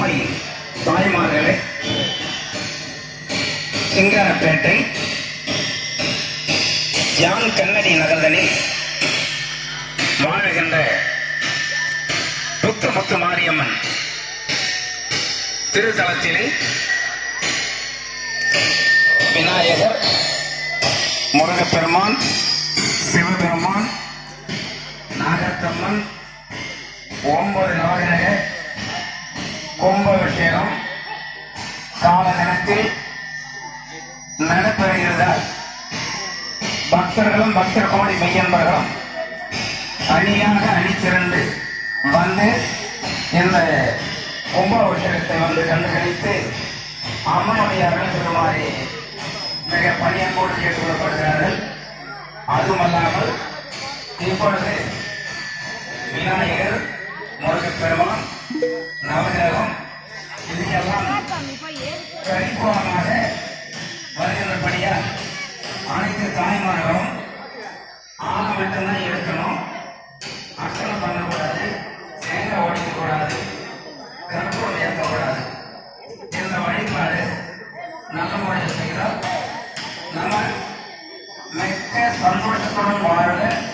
கருமாரி தாய்மார்களே சிங்காரப்பேட்டை ஜான் கண்ணடி நகர்தனில் வாழுகின்ற முத்து முத்து மாரியம்மன் திருத்தலத்திலே விநாயகர் முருகப்பெருமான் சிவபெருமான் நாகத்தம்மன் ஒன்பது நவகிரக கும்பாபிஷேகம் கால தினத்தில் நடைபெறுகிறதால் பக்தர்களும் பக்தர் கோடி மெய்யன்பர்களும் அணியாக அணி திரண்டு வந்து இந்த கும்பாபிஷேகத்தை வந்து கண்டுகளித்து அம்மனுடைய அருள் பெறுமாறு மிக பணியன்போடு கேட்டுக்கொள்ளப்படுகிறார்கள் அதுமல்லாமல் இப்பொழுது விநாயகர் முருகப்பெருமான் நவகிரகம் இதையெல்லாம் பரிபூர்ணமாக வருகின்றபடியால் அனைத்து தாய்மார்களும் ஆக மட்டும்தான் எடுக்கணும் அர்ச்சனை பண்ணக்கூடாது தேங்காய் உடைக்கக்கூடாது கற்பூரம் ஏற்றக்கூடாது இந்த வழிபாடு நல்ல முறையில் செய்தால் நம்ம மிக்க சந்தோஷத்துடன் வாழ